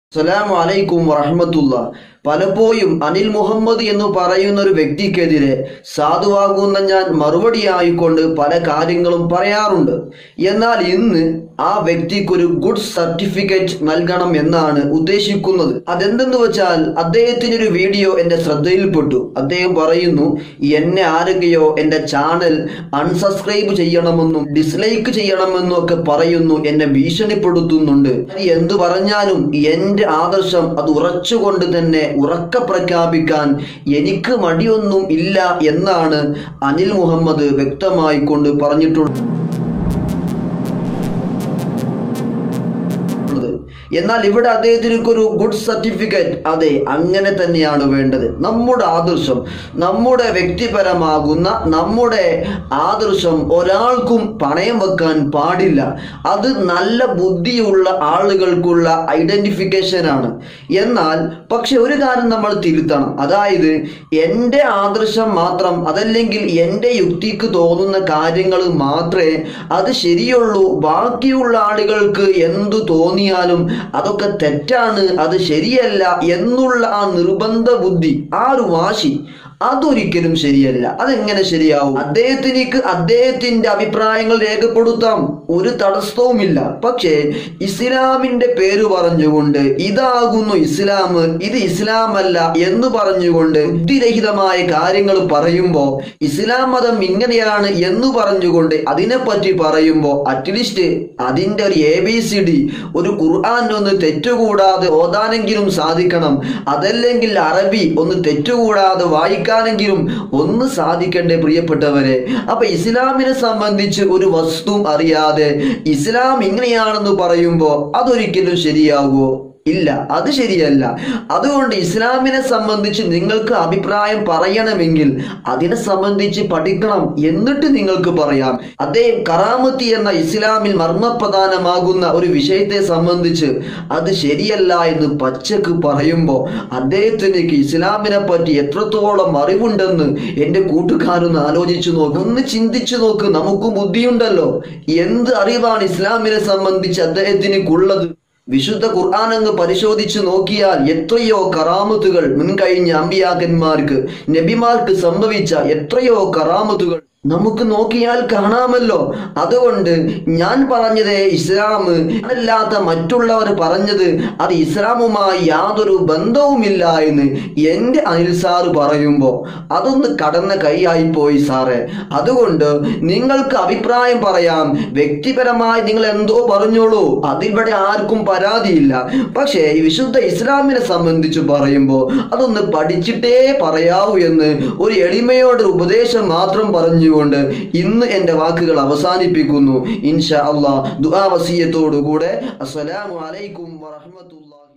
അസ്സലാമു അലൈക്കും വറഹമത്തുള്ള പലപ്പോഴും അനിൽ മുഹമ്മദ് എന്ന് പറയുന്ന ഒരു വ്യക്തിക്കെതിരെ സാധുവാകുന്ന ഞാൻ മറുപടിയായിക്കൊണ്ട് പല കാര്യങ്ങളും പറയാറുണ്ട് എന്നാൽ ഇന്ന് ആ വ്യക്തിക്കൊരു ഗുഡ് സർട്ടിഫിക്കറ്റ് നൽകണം എന്നാണ് ഉദ്ദേശിക്കുന്നത് അതെന്തെന്ന് വെച്ചാൽ അദ്ദേഹത്തിന് ഒരു വീഡിയോ എന്റെ ശ്രദ്ധയിൽപ്പെട്ടു അദ്ദേഹം പറയുന്നു എന്നെ ആരൊക്കെയോ എന്റെ ചാനൽ അൺസബ്സ്ക്രൈബ് ചെയ്യണമെന്നും ഡിസ്ലൈക്ക് ചെയ്യണമെന്നും ഒക്കെ പറയുന്നു എന്നെ ഭീഷണിപ്പെടുത്തുന്നുണ്ട് എന്തു പറഞ്ഞാലും എന്റെ ആദർശം അത് ഉറച്ചുകൊണ്ട് തന്നെ ഉറക്ക പ്രഖ്യാപിക്കാൻ എനിക്ക് മടിയൊന്നും ഇല്ല എന്നാണ് അനിൽ മുഹമ്മദ് വ്യക്തമായി കൊണ്ട് പറഞ്ഞിട്ടുള്ളത് എന്നാൽ ഇവിടെ അദ്ദേഹത്തിന് ഒരു ഗുഡ് സർട്ടിഫിക്കറ്റ് അതെ അങ്ങനെ തന്നെയാണ് വേണ്ടത് നമ്മുടെ ആദർശം നമ്മുടെ വ്യക്തിപരമാകുന്ന നമ്മുടെ ആദർശം ഒരാൾക്കും പണയം വെക്കാൻ പാടില്ല അത് നല്ല ബുദ്ധിയുള്ള ആളുകൾക്കുള്ള ഐഡന്റിഫിക്കേഷൻ ആണ് എന്നാൽ പക്ഷെ ഒരു കാര്യം നമ്മൾ തിരുത്തണം അതായത് എൻ്റെ ആദർശം മാത്രം അതല്ലെങ്കിൽ എൻ്റെ യുക്തിക്ക് തോന്നുന്ന കാര്യങ്ങൾ മാത്രമേ അത് ശരിയുള്ളൂ ബാക്കിയുള്ള ആളുകൾക്ക് എന്തു തോന്നിയാലും അതൊക്കെ തെറ്റാണ് അത് ശരിയല്ല എന്നുള്ള ആ നിർബന്ധ ബുദ്ധി ആ ഒരു വാശി അതൊരിക്കലും ശരിയല്ല അതെങ്ങനെ ശരിയാവും അദ്ദേഹത്തിനേക്ക് അദ്ദേഹത്തിന്റെ അഭിപ്രായങ്ങൾ രേഖപ്പെടുത്താം ഒരു തടസ്സവുമില്ല പക്ഷേ ഇസ്ലാമിന്റെ പേര് പറഞ്ഞുകൊണ്ട് ഇതാകുന്നു ഇസ്ലാം ഇത് ഇസ്ലാമല്ല എന്ന് പറഞ്ഞുകൊണ്ട് ബുദ്ധിരഹിതമായ കാര്യങ്ങൾ പറയുമ്പോൾ ഇസ്ലാം മതം ഇങ്ങനെയാണ് എന്ന് പറഞ്ഞുകൊണ്ട് അതിനെപ്പറ്റി പറയുമ്പോൾ അറ്റ്ലീസ്റ്റ് അതിന്റെ ഒരു എ ബി സി ഡി ഒരു ഖുർആൻ ഒന്ന് തെറ്റുകൂടാതെ ഓതാനെങ്കിലും സാധിക്കണം അതല്ലെങ്കിൽ അറബി ഒന്ന് തെറ്റുകൂടാതെ വായിക്കാനെങ്കിലും ഒന്ന് സാധിക്കണ്ടേ പ്രിയപ്പെട്ടവരെ അപ്പൊ ഇസ്ലാമിനെ സംബന്ധിച്ച് ഒരു വസ്തുവും അറിയാതെ ഇസ്ലാം ഇങ്ങനെയാണെന്ന് പറയുമ്പോൾ അതൊരിക്കലും ശരിയാകുമോ ഇല്ല അത് ശരിയല്ല അതുകൊണ്ട് ഇസ്ലാമിനെ സംബന്ധിച്ച് നിങ്ങൾക്ക് അഭിപ്രായം പറയണമെങ്കിൽ അതിനെ സംബന്ധിച്ച് പഠിക്കണം എന്നിട്ട് നിങ്ങൾക്ക് പറയാം അദ്ദേഹം കറാമത്തി എന്ന ഇസ്ലാമിൽ മർമ്മപ്രധാനമാകുന്ന ഒരു വിഷയത്തെ സംബന്ധിച്ച് അത് ശരിയല്ല എന്ന് പച്ചക്ക് പറയുമ്പോൾ അദ്ദേഹത്തിന് ഇസ്ലാമിനെ പറ്റി എത്രത്തോളം അറിവുണ്ടെന്ന് എൻ്റെ കൂട്ടുകാരൊന്ന് ആലോചിച്ചു നോക്ക് ഒന്ന് ചിന്തിച്ചു നോക്ക് നമുക്ക് ബുദ്ധിയുണ്ടല്ലോ എന്ത് അറിവാണ് ഇസ്ലാമിനെ സംബന്ധിച്ച് അദ്ദേഹത്തിനുള്ളത് വിശുദ്ധ ഖുർആൻ അങ്ങ് പരിശോധിച്ച് നോക്കിയാൽ എത്രയോ കറാമത്തുകൾ മുൻകഴിഞ്ഞ അമ്പിയാക്കന്മാർക്ക് നബിമാർക്ക് സംഭവിച്ച എത്രയോ കറാമത്തുകൾ നമുക്ക് നോക്കിയാൽ കാണാമല്ലോ അതുകൊണ്ട് ഞാൻ പറഞ്ഞത് ഇസ്ലാം അല്ലാത്ത മറ്റുള്ളവർ പറഞ്ഞത് അത് ഇസ്ലാമുമായി യാതൊരു ബന്ധവുമില്ല എന്ന് എൻ്റെ അനിൽ സാറ് പറയുമ്പോൾ അതൊന്ന് കടന്ന കൈയായി പോയി സാറേ അതുകൊണ്ട് നിങ്ങൾക്ക് അഭിപ്രായം പറയാം വ്യക്തിപരമായി നിങ്ങൾ എന്തോ പറഞ്ഞോളൂ അതിവിടെ ആർക്കും പരാതിയില്ല പക്ഷേ ഈ വിശുദ്ധ ഇസ്ലാമിനെ സംബന്ധിച്ച് പറയുമ്പോൾ അതൊന്ന് പഠിച്ചിട്ടേ പറയാവൂ എന്ന് ഒരു എളിമയോടെ ഉപദേശം മാത്രം പറഞ്ഞുകൊണ്ട് ഇന്ന് എൻ്റെ വാക്കുകൾ അവസാനിപ്പിക്കുന്നു ഇൻഷാ അള്ളാഹ് ദുആ വസിയത്തോടുകൂടെ അസ്സലാമു അലൈക്കും വറഹ്മത്തുള്ളാഹി